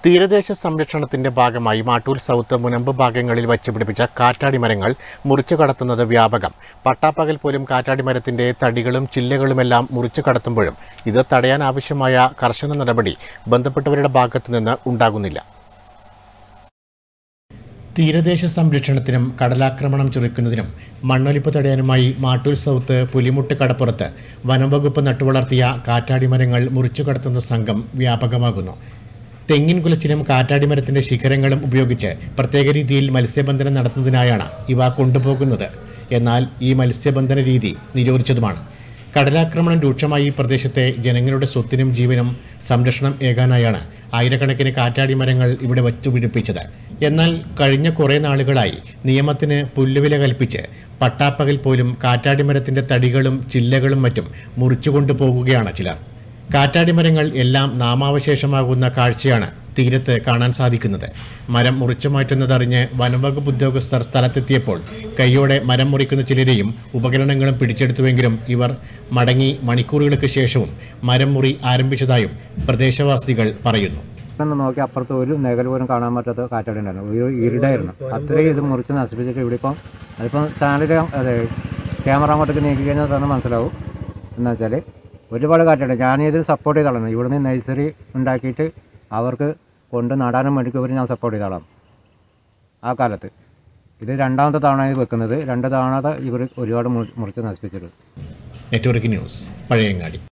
തീരദേശ സംരക്ഷണത്തിന്റെ ഭാഗമായി മാട്ടൂൽ സൗത്ത് മുനമ്പ് ഭാഗങ്ങളിൽ വച്ചുപിടിപ്പിച്ച കാറ്റാടി മരങ്ങൾ മുറിച്ചു കടത്തുന്നത് വ്യാപകം പട്ടാപ്പകൽ പോലും കാറ്റാടി മരത്തിന്റെ തടികളും ചില്ലകളുമെല്ലാം മുറിച്ചു കടത്തുമ്പോഴും ഇത് തടയാൻ ആവശ്യമായ കർശന നടപടി ബന്ധപ്പെട്ടവരുടെ ഭാഗത്തു നിന്ന് ഉണ്ടാകുന്നില്ല തീരദേശ സംരക്ഷണത്തിനും കടലാക്രമണം ചെറുക്കുന്നതിനും മണ്ണൊലിപ്പ് തടയാനുമായി മാട്ടൂൽ സൗത്ത് പുലിമുട്ട് കടപ്പുറത്ത് വനംവകുപ്പ് നട്ടുവളർത്തിയ കാറ്റാടി മരങ്ങൾ മുറിച്ചു കടത്തുന്ന സംഘം വ്യാപകമാകുന്നു തെങ്ങിൻ കുലച്ചിലും കാറ്റാടി മരത്തിന്റെ ശിഖരങ്ങളും ഉപയോഗിച്ച് പ്രത്യേക രീതിയിൽ മത്സ്യബന്ധനം നടത്തുന്നതിനായാണ് ഇവ കൊണ്ടുപോകുന്നത് എന്നാൽ ഈ മത്സ്യബന്ധന രീതി നിരോധിച്ചതുമാണ് കടലാക്രമണം രൂക്ഷമായി ഈ പ്രദേശത്തെ ജനങ്ങളുടെ സ്വത്തിനും ജീവനും സംരക്ഷണം ഏകാനായാണ് ആയിരക്കണക്കിന് കാറ്റാടി മരങ്ങൾ ഇവിടെ വച്ചുപിടിപ്പിച്ചത് എന്നാൽ കഴിഞ്ഞ കുറേ നാളുകളായി നിയമത്തിന് പുല്ലുവില കൽപ്പിച്ച് പട്ടാപ്പകൽ പോലും കാറ്റാടി മരത്തിന്റെ തടികളും ചില്ലകളും മറ്റും മുറിച്ചുകൊണ്ടു പോകുകയാണ് ചിലർ കാറ്റാടി മരങ്ങൾ എല്ലാം നാമാവശേഷമാകുന്ന കാഴ്ചയാണ് തീരത്ത് കാണാൻ സാധിക്കുന്നത് മരം മുറിച്ചു മാറ്റുന്നതറിഞ്ഞ് വനംവകുപ്പ് ഉദ്യോഗസ്ഥർ സ്ഥലത്തെത്തിയപ്പോൾ കൈയോടെ മരം മുറിക്കുന്ന ചിലരെയും ഉപകരണങ്ങളും പിടിച്ചെടുത്തുവെങ്കിലും ഇവർ മടങ്ങി മണിക്കൂറുകൾക്ക് ശേഷവും മരം മുറി ആരംഭിച്ചതായും പ്രദേശവാസികൾ പറയുന്നു ഒന്ന് നോക്കി അപ്പുറത്ത് ഒരു നഗൽ പോലും കാണാൻ പറ്റാത്ത കാറ്റാടി ഉണ്ടായിരുന്നു ഒരു ഇരുടായിരുന്നു അത്രയും ഇത് മുറിച്ച് നശിപ്പിച്ചിട്ട് ഇവിടെ ഇപ്പം അതിപ്പം ചാനൽ അതെ ക്യാമറ അങ്ങോട്ടേക്ക് നീക്കി കഴിഞ്ഞാൽ തന്നെ മനസ്സിലാവും എന്താ വെച്ചാൽ ഒരുപാട് കാറ്റാടി ഞാനിത് സപ്പോർട്ട് ചെയ്തോളാം ഇവിടുന്ന് നഴ്സറി ഉണ്ടാക്കിയിട്ട് അവർക്ക് കൊണ്ട് നടാനും വേണ്ടി ഇവർ ഞാൻ സപ്പോർട്ട് ചെയ്തോളാം ആ കാലത്ത് ഇത് രണ്ടാമത്തെ തവണ ഇത് വെക്കുന്നത് രണ്ട് തവണ ഇവർ ഒരുപാട് മുറി- മുറിച്ച് നശിപ്പിച്ചിട്ടുണ്ട് നെറ്റ്വർക്ക് ന്യൂസ് പഴയങ്ങാടി